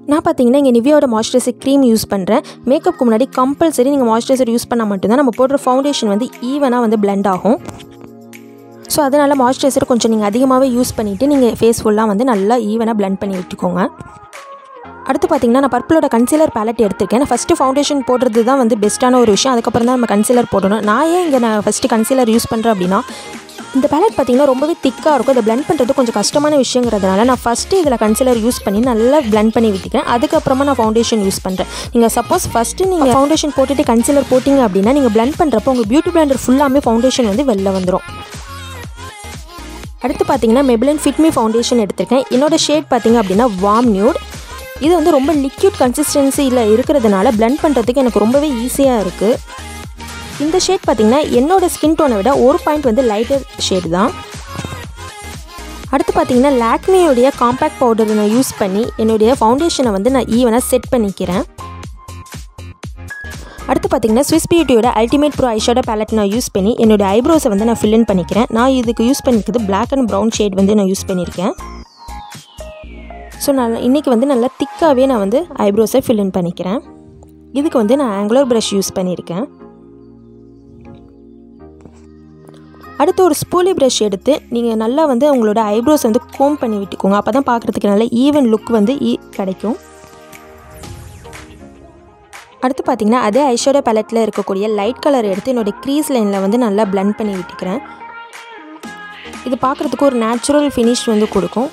நான் பார்த்தீங்கன்னா இங்கே நிவியோட மாய்ஸ்சரைசர் க்ரீம் யூஸ் பண்ணுறேன் மேக்கப்புக்கு முன்னாடி கம்பல்சரி நீங்கள் மாய்ஸ்சரைசர் யூஸ் பண்ணால் மட்டும்தான் நம்ம போடுற ஃபவுண்டேஷன் வந்து ஈவனாக வந்து பிளெண்ட் ஆகும் ஸோ அதனால் மாய்ஸ்சரைசர் கொஞ்சம் நீங்கள் அதிகமாகவே யூஸ் பண்ணிவிட்டு நீங்கள் ஃபேஸ் ஃபுல்லாக வந்து நல்லா ஈவனாக பிளெண்ட் பண்ணி விட்டுக்கோங்க அடுத்து பார்த்தீங்கன்னா நான் பர்பிளோட கன்சீலர் பேலட் எடுத்திருக்கேன் நான் ஃபஸ்ட்டு ஃபவுண்டேஷன் போடுறது தான் வந்து பெஸ்ட்டான ஒரு விஷயம் அதுக்கப்புறம் தான் நம்ம கன்சீலர் போடணும் நான் ஏன் இங்கே நான் ஃபஸ்ட்டு கன்சீலர் யூஸ் பண்ணுறேன் அப்படின்னா இந்த பேலட் பார்த்தீங்கன்னா ரொம்பவே திக்காக இருக்கும் இதை பிளெண்ட் பண்ணுறது கொஞ்சம் கஷ்டமான விஷயங்கிறதுனால நான் ஃபஸ்ட்டு இதில் கன்சீலர் யூஸ் பண்ணி நல்லா பிளெண்ட் பண்ணி விட்டுக்கிறேன் அதுக்கப்புறமா நான் ஃபவுண்டேஷன் யூஸ் பண்ணுறேன் நீங்கள் சப்போஸ் ஃபஸ்ட்டு நீங்கள் ஃபவுண்டேஷன் போட்டுட்டு கன்சீலர் போட்டிங்க அப்படின்னா நீங்கள் பிளெண்ட் பண்ணுறப்போ உங்கள் பியூட்டி பிளெண்டர் ஃபுல்லாமே ஃபவுண்டேஷன் வந்து வெளில வந்துடும் அடுத்து பார்த்தீங்கன்னா மெபிலன் ஃபிட்மி ஃபவுண்டேஷன் எடுத்திருக்கேன் என்னோட ஷேட் பார்த்தீங்க அப்படின்னா வார்ம் நியூட் இது வந்து ரொம்ப லிக்யூட் கன்சிஸ்டன்சியில் இருக்கிறதுனால பிளெண்ட் பண்ணுறதுக்கு எனக்கு ரொம்பவே ஈஸியாக இருக்குது இந்த ஷேட் பார்த்தீங்கன்னா என்னோட ஸ்கின் டோனை விட ஒரு பாயிண்ட் வந்து லைட்டர் ஷேட் தான் அடுத்து பார்த்தீங்கன்னா லாக்மியோடைய காம்பேக்ட் பவுடர் நான் யூஸ் பண்ணி என்னுடைய ஃபவுண்டேஷனை வந்து நான் ஈவனாக செட் பண்ணிக்கிறேன் அடுத்து பார்த்தீங்கன்னா ஸ்விஸ் பியூட்டியோட அல்டிமேட் ப்ரோ ஐஷோட பேலட் நான் யூஸ் பண்ணி என்னோடய ஐப்ரோஸை வந்து நான் ஃபில் இன் பண்ணிக்கிறேன் நான் இதுக்கு யூஸ் பண்ணிக்கிறது பிளாக் அண்ட் ப்ரௌன் ஷேட் வந்து நான் யூஸ் பண்ணியிருக்கேன் ஸோ நான் இன்றைக்கி வந்து நல்லா திக்காகவே நான் வந்து ஐப்ரோஸை ஃபில் இன் பண்ணிக்கிறேன் இதுக்கு வந்து நான் ஆங்குலர் ப்ரஷ் யூஸ் பண்ணியிருக்கேன் அடுத்து ஒரு ஸ்பூலி ப்ரஷ் எடுத்து நீங்கள் நல்லா வந்து உங்களோட ஐப்ரோஸ் வந்து கோம் பண்ணி விட்டுக்கோங்க அப்போ தான் பார்க்குறதுக்கு நல்ல ஈவன் லுக் வந்து ஈ கிடைக்கும் அடுத்து பார்த்தீங்கன்னா அதே ஐஷோட பேலட்டில் இருக்கக்கூடிய லைட் கலர் எடுத்து என்னோடய க்ரீஸ் லைனில் வந்து நல்லா பிளெண்ட் பண்ணி விட்டுக்கிறேன் இது பார்க்குறதுக்கு ஒரு நேச்சுரல் ஃபினிஷ் வந்து கொடுக்கும்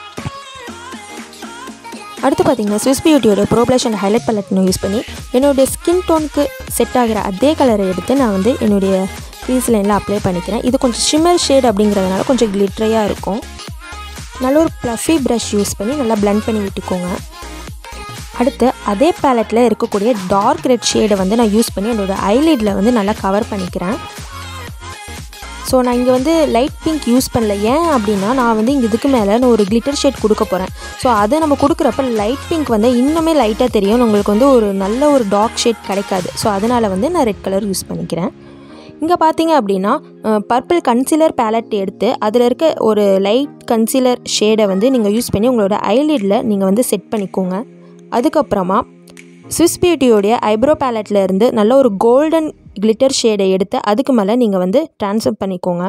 அடுத்து பார்த்தீங்கன்னா ஸ்விஸ் பியூட்டியோட pro blush and highlight palette நான் யூஸ் பண்ணி என்னுடைய ஸ்கின் டோனுக்கு செட் ஆகிற அதே கலரை எடுத்து நான் வந்து என்னுடைய க்ரீஸ் லைனில் அப்ளை பண்ணிக்கிறேன் இது கொஞ்சம் ஷிம்மர் ஷேட் அப்படிங்கிறதுனால கொஞ்சம் கிளிட்ரையாக இருக்கும் நல்ல ஒரு ப்ளஃபி ப்ரஷ் யூஸ் பண்ணி நல்லா பிளெண்ட் பண்ணி விட்டுக்கோங்க அடுத்து அதே பேலட்டில் இருக்கக்கூடிய டார்க் ரெட் ஷேடை வந்து நான் யூஸ் பண்ணி என்னோடய ஐலிடில் வந்து நல்லா கவர் பண்ணிக்கிறேன் ஸோ நான் இங்கே வந்து லைட் பிங்க் யூஸ் பண்ணல ஏன் அப்படின்னா நான் வந்து இங்கே இதுக்கு மேலே நான் ஒரு கிளிட்டர் ஷேட் கொடுக்க போகிறேன் ஸோ அதை நம்ம கொடுக்குறப்ப லைட் பிங்க் வந்து இன்னுமே லைட்டாக தெரியும் உங்களுக்கு வந்து ஒரு நல்ல ஒரு டார்க் ஷேட் கிடைக்காது ஸோ அதனால் வந்து நான் ரெட் கலர் யூஸ் பண்ணிக்கிறேன் இங்கே பார்த்தீங்க அப்படின்னா பர்பிள் கன்சீலர் பேலட் எடுத்து அதில் இருக்க ஒரு லைட் கன்சீலர் ஷேடை வந்து நீங்கள் யூஸ் பண்ணி உங்களோட ஐலிடில் நீங்கள் வந்து செட் பண்ணிக்கோங்க அதுக்கப்புறமா ஸ்விஸ் பியூட்டியோடைய ஐப்ரோ பேலட்டில் இருந்து நல்ல ஒரு கோல்டன் கிளிட்டர் ஷேடை எடுத்து அதுக்கு மேலே நீங்கள் வந்து ட்ரான்ஸ்ஃபர் பண்ணிக்கோங்க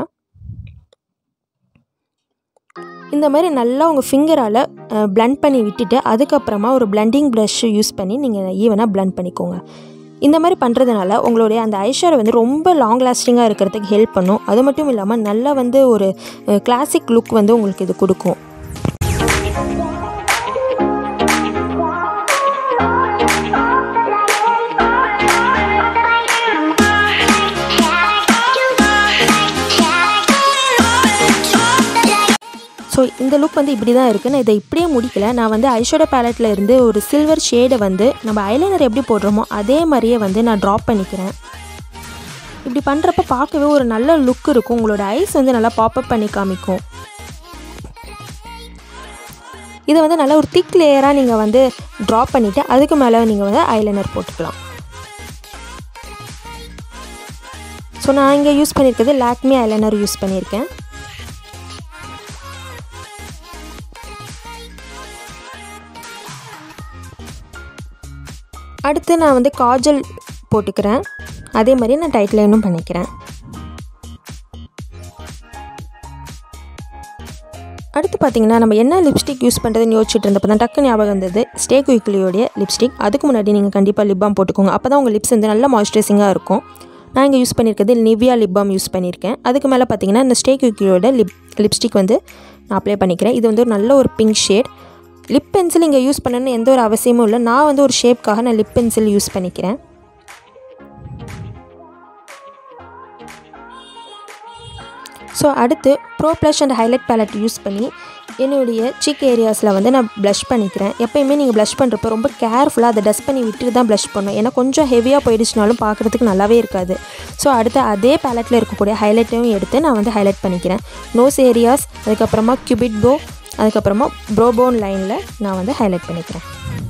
இந்த மாதிரி நல்லா உங்கள் ஃபிங்கரால் பிளண்ட் பண்ணி விட்டுட்டு அதுக்கப்புறமா ஒரு பிளண்டிங் ப்ரஷ் யூஸ் பண்ணி நீங்கள் ஈவனாக பிளண்ட் பண்ணிக்கோங்க இந்த மாதிரி பண்ணுறதுனால உங்களுடைய அந்த ஐஷேடை வந்து ரொம்ப லாங் லாஸ்டிங்காக இருக்கிறதுக்கு ஹெல்ப் பண்ணும் அது மட்டும் இல்லாமல் நல்லா வந்து ஒரு கிளாசிக் லுக் வந்து உங்களுக்கு இது கொடுக்கும் ஸோ இந்த லுக் வந்து இப்படி தான் இருக்குது நான் இதை இப்படியே முடிக்கல நான் வந்து ஐஷோட பேலட்டில் இருந்து ஒரு சில்வர் ஷேடை வந்து நம்ம ஐலைனர் எப்படி போடுறோமோ அதே மாதிரியே வந்து நான் ட்ராப் பண்ணிக்கிறேன் இப்படி பண்ணுறப்ப பார்க்கவே ஒரு நல்ல லுக் இருக்கும் உங்களோட ஐஸ் வந்து நல்லா பாப்பப் பண்ணி காமிக்கும் இதை வந்து நல்லா ஒரு திக் லேயராக நீங்கள் வந்து ட்ராப் பண்ணிவிட்டு அதுக்கு மேலே நீங்கள் வந்து ஐலைனர் போட்டுக்கலாம் ஸோ நான் இங்கே யூஸ் பண்ணியிருக்கிறது லாக்மி ஐலைனர் யூஸ் பண்ணியிருக்கேன் அடுத்து நான் வந்து காஜல் போட்டுக்கிறேன் அதே மாதிரி நான் டைட் லைனும் பண்ணிக்கிறேன் அடுத்து பார்த்தீங்கன்னா நம்ம என்ன லிப்ஸ்டிக் யூஸ் பண்ணுறதுன்னு யோசிச்சுட்டு இருந்தப்போ தான் டக்கு ஞாபகம் வந்தது ஸ்டே குயிக்லியோடைய லிப்ஸ்டிக் அதுக்கு முன்னாடி நீங்கள் கண்டிப்பாக லிப் பாம் போட்டுக்கோங்க அப்போ தான் உங்கள் லிப்ஸ் வந்து நல்ல மாய்ஸ்சரைசிங்காக இருக்கும் நான் இங்கே யூஸ் பண்ணியிருக்கிறது நிவியா லிப் பாம் யூஸ் பண்ணியிருக்கேன் அதுக்கு மேலே பார்த்தீங்கன்னா இந்த ஸ்டே குயிக்லியோட லிப் லிப்ஸ்டிக் வந்து நான் அப்ளை பண்ணிக்கிறேன் இது வந்து ஒரு நல்ல ஒரு பிங்க் ஷேட் லிப் பென்சில் இங்கே யூஸ் பண்ணணும்னு எந்த ஒரு அவசியமும் இல்லை நான் வந்து ஒரு ஷேப்க்காக நான் லிப் பென்சில் யூஸ் பண்ணிக்கிறேன் ஸோ அடுத்து pro blush and highlight palette use பண்ணி என்னுடைய சீக் ஏரியாஸில் வந்து நான் ப்ளஷ் பண்ணிக்கிறேன் எப்போயுமே நீங்கள் ப்ளஷ் பண்ணுறப்போ ரொம்ப கேர்ஃபுல்லாக அதை டஸ்ட் பண்ணி விட்டுட்டு தான் ப்ளஷ் பண்ணணும் ஏன்னா கொஞ்சம் ஹெவியாக போயிடுச்சுனாலும் பார்க்குறதுக்கு நல்லாவே இருக்காது ஸோ அடுத்து அதே பேலட்டில் இருக்கக்கூடிய ஹைலைட்டையும் எடுத்து நான் வந்து ஹைலைட் பண்ணிக்கிறேன் நோஸ் ஏரியாஸ் அதுக்கப்புறமா கியூபிட் போ அதுக்கப்புறமா ப்ரோபோன் லைனில் நான் வந்து ஹைலைட் பண்ணிக்கிறேன்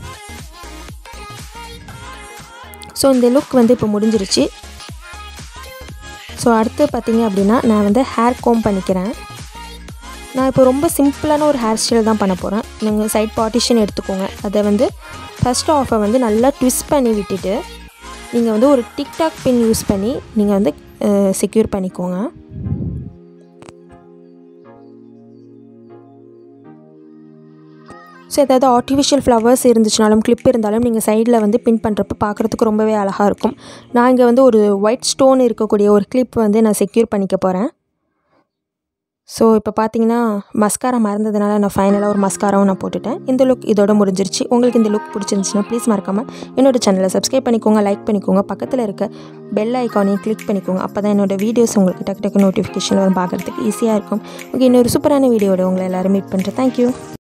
ஸோ இந்த லுக் வந்து இப்போ முடிஞ்சிருச்சு ஸோ அடுத்து பார்த்தீங்க அப்படின்னா நான் வந்து ஹேர் கோம் பண்ணிக்கிறேன் நான் இப்போ ரொம்ப சிம்பிளான ஒரு ஹேர் ஸ்டைல் தான் பண்ண போகிறேன் நீங்கள் சைட் பார்ட்டிஷன் எடுத்துக்கோங்க அதை வந்து ஃபஸ்ட் ஆஃபை வந்து நல்லா ட்விஸ்ட் பண்ணி விட்டுட்டு நீங்கள் வந்து ஒரு டிக்டாக் பின் யூஸ் பண்ணி நீங்கள் வந்து செக்யூர் பண்ணிக்கோங்க ஸோ ஏதாவது ஆர்டிஃபிஷியல் ஃப்ளவர்ஸ் இருந்துச்சுனாலும் கிளிப் இருந்தாலும் நீங்கள் சைடில் வந்து பின் பண்ணுறப்ப பார்க்குறதுக்கு ரொம்பவே அழகாக இருக்கும் நான் இங்கே வந்து ஒரு ஒயிட் ஸ்டோன் இருக்கக்கூடிய ஒரு கிளிப் வந்து நான் செக்யூர் பண்ணிக்க போகிறேன் ஸோ இப்போ பார்த்தீங்கன்னா மஸ்காரா மறந்ததுனால நான் ஃபைனலாக ஒரு மஸ்காராவும் நான் போட்டுட்டேன் இந்த லுக் இதோட முடிஞ்சிருச்சு உங்களுக்கு இந்த லுக் பிடிச்சிருந்துச்சுன்னா ப்ளீஸ் மறக்காமல் என்னோட சேனலை சப்ஸ்கிரைப் பண்ணிக்கோங்க லைக் பண்ணிக்கோங்க பக்கத்தில் இருக்க பெல் ஐக்கானையும் கிளிக் பண்ணிக்கோங்க அப்போ தான் என்னோட வீடியோஸ் உங்களுக்கு டக்கு டக்கு நோட்டிஃபிகேஷன் வரும் பார்க்குறதுக்கு ஈஸியாக இருக்கும் ஓகே இன்னொரு சூப்பரான வீடியோட உங்களை எல்லோரும் மீட் பண்ணுறேன் தேங்க்யூ